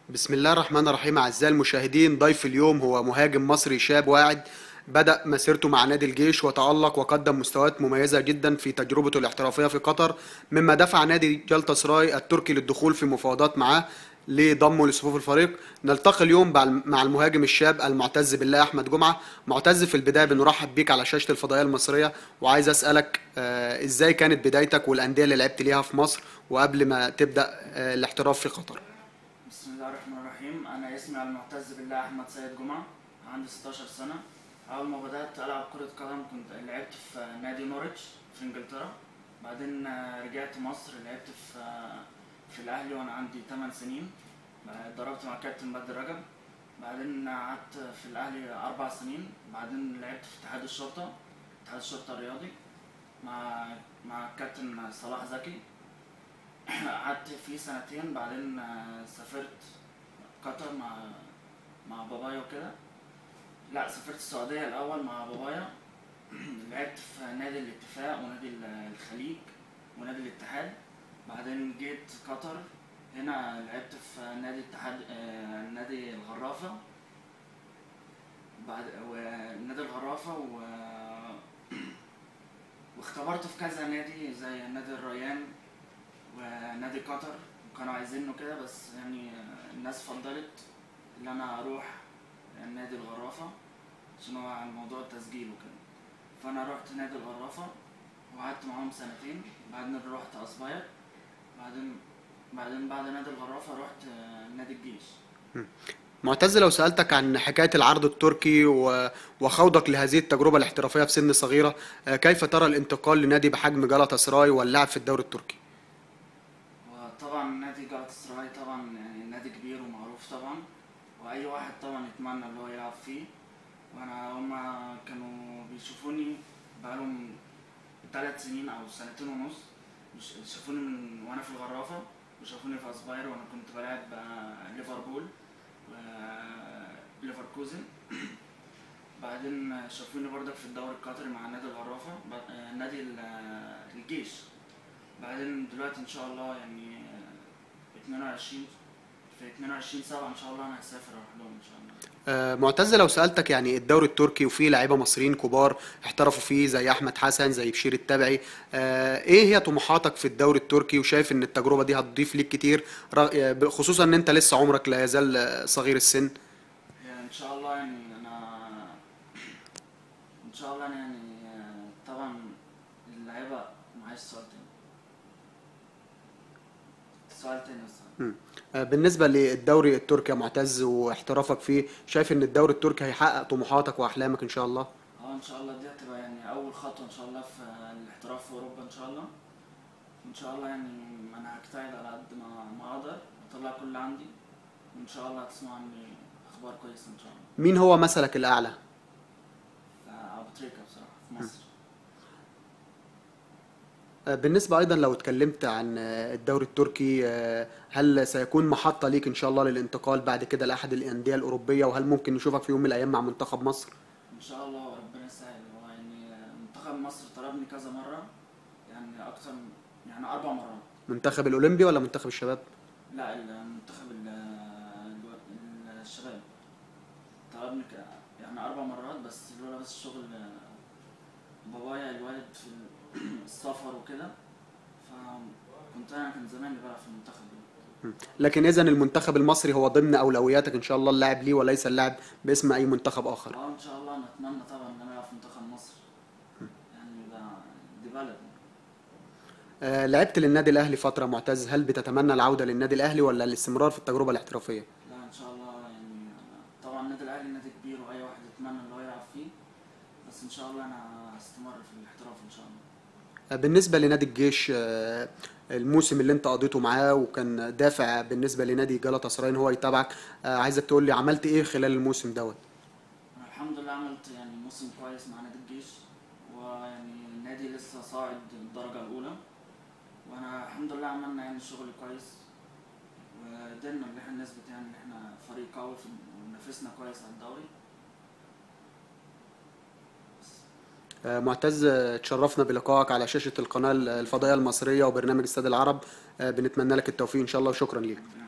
بسم الله الرحمن الرحيم أعزائي المشاهدين ضيف اليوم هو مهاجم مصري شاب واعد بدأ مسيرته مع نادي الجيش وتألق وقدم مستويات مميزة جدا في تجربته الاحترافية في قطر مما دفع نادي جلطة سراي التركي للدخول في مفاوضات معاه لضمه لصفوف الفريق نلتقي اليوم مع مع المهاجم الشاب المعتز بالله أحمد جمعة معتز في البداية بنرحب بيك على شاشة الفضائية المصرية وعايز أسألك آه، إزاي كانت بدايتك والأندية اللي لعبت ليها في مصر وقبل ما تبدأ آه، الاحتراف في قطر بسم الله الرحمن الرحيم انا اسمي المعتز بالله احمد سيد جمعه عندي 16 سنه اول ما بدات العب كره قدم كنت لعبت في نادي نورwich في انجلترا بعدين آه، رجعت مصر لعبت في آه، في الاهلي وانا عندي 8 سنين بعد- ضربت مع كابتن بدر رجب بعدين قعدت في الاهلي اربع سنين بعدين لعبت في اتحاد الشرطه اتحاد الشرطه الرياضي مع مع الكابتن صلاح زكي قعدت فيه سنتين بعدين آه، سافرت قطر مع مع بابايا وكده لا سافرت السعودية الأول مع بابايا لعبت في نادي الاتفاق ونادي ال- الخليج ونادي الاتحاد بعدين جيت قطر هنا لعبت في نادي الاتحاد آه، نادي الغرافة بعد ونادي الغرافة و واختبرت في كذا نادي زي نادي الريان ونادي قطر وكانوا عايزينه كده بس يعني الناس فضلت ان انا اروح نادي الغرافة عشان هو عن موضوع التسجيل وكده فانا رحت نادي الغرافة وقعدت معاهم سنتين بعدين رحت اسباير بعدين بعدين بعد نادي الغرافة رحت آه، نادي الجيش معتز لو سألتك عن حكاية العرض التركي و- وخوضك لهذه التجربة الاحترافية في سن صغيرة آه، كيف ترى الانتقال لنادي بحجم جالاتا سراي واللعب في الدوري التركي؟ وطبعا نادي جالاتا سراي طبعا يعني نادي كبير ومعروف طبعا واي واحد طبعا يتمنى اللي هو يلعب فيه وانا هما كانوا بيشوفوني بقالهم ثلاث سنين او سنتين ونص مش- شافوني من وانا في الغرافه وشافوني في اسباير وانا كنت بلعب آه، ليفربول و- ليفركوزن بعدين شافوني برضك في الدوري القطري مع نادي الغرافه ب- آه، نادي ال- آه، الجيش بعدين دلوقتي ان شاء الله يعني آه، 22 في 22 7 ان شاء الله انا هسافر اروح لهم ان شاء الله آه، معتز لو سألتك يعني الدوري التركي وفيه لعيبة مصريين كبار احترفوا فيه زي أحمد حسن زي بشير التبعي آه، إيه هي طموحاتك في الدوري التركي وشايف إن التجربة دي هتضيف ليك كتير رغ- آه، خصوصا إن أنت لسه عمرك لا يزال آه، صغير السن يعني ان شاء الله يعني انا ان شاء الله يعني آه، طبعا اللعيبه معايا سؤال تاني سؤال تاني بس مم. آه، بالنسبة للدوري التركي يا معتز واحترافك فيه شايف إن الدوري التركي هيحقق طموحاتك وأحلامك إن شاء الله؟ اه ان شاء الله دي هتبقى يعني اول خطوه ان شاء الله في الاحتراف في اوروبا ان شاء الله ان شاء الله يعني انا هجتهد على قد ما ما اقدر اطلع كل اللي عندي وان شاء الله هتسمعوا عني اخبار كويسه ان شاء الله مين هو مثلك الأعلى؟ آه، ابو تريكه بصراحه في مصر آه، بالنسبة أيضا لو اتكلمت عن آه، الدوري التركي آه، هل سيكون محطة ليك إن شاء الله للانتقال بعد كده لأحد الأندية الأوروبية وهل ممكن نشوفك في يوم من الأيام مع منتخب مصر؟ ان شاء الله وربنا يسهل هو يعني منتخب مصر طلبني كذا مره يعني اكتر من- يعني اربع مرات منتخب الأولمبي ولا منتخب الشباب؟ لا المنتخب ال- ال- الشباب طلبني ك- يعني اربع مرات بس لولا بس شغل بابايا الوالد في السفر وكده فكنت انا كان زماني بقى في المنتخب ده. مم. لكن إذا المنتخب المصري هو ضمن أولوياتك إن شاء الله اللاعب ليه وليس اللاعب باسم أي منتخب آخر. اه ان شاء الله نتمنى طبعا ان انا العب في منتخب مصر يعني ده دي بلد آه، لعبت للنادي الأهلي فترة معتز هل بتتمنى العودة للنادي الأهلي ولا الاستمرار في التجربة الاحترافية؟ لا ان شاء الله يعني طبعا النادي الاهلي نادي كبير واي واحد يتمنى ان هو يلعب فيه بس ان شاء الله انا هستمر في الاحتراف ان شاء الله آه، بالنسبة لنادي الجيش آه، الموسم اللي انت قضيته معاه وكان دافع بالنسبة لنادي جالاتا سراي ان هو يتابعك آه، عايزك تقول لي عملت ايه خلال الموسم دوت انا الحمد لله عملت يعني موسم كويس مع نادي الجيش ويعني النادي لسه صاعد الدرجة الأولى وأنا الحمد لله عملنا يعني شغل كويس وقدرنا إن احنا نثبت يعني إن احنا فريق قوي في ونافسنا كويس على الدوري آه، معتز آه، تشرفنا بلقائك على شاشة القناة الفضائية المصرية وبرنامج استاد العرب آه، بنتمنى لك التوفيق ان شاء الله وشكرا ليك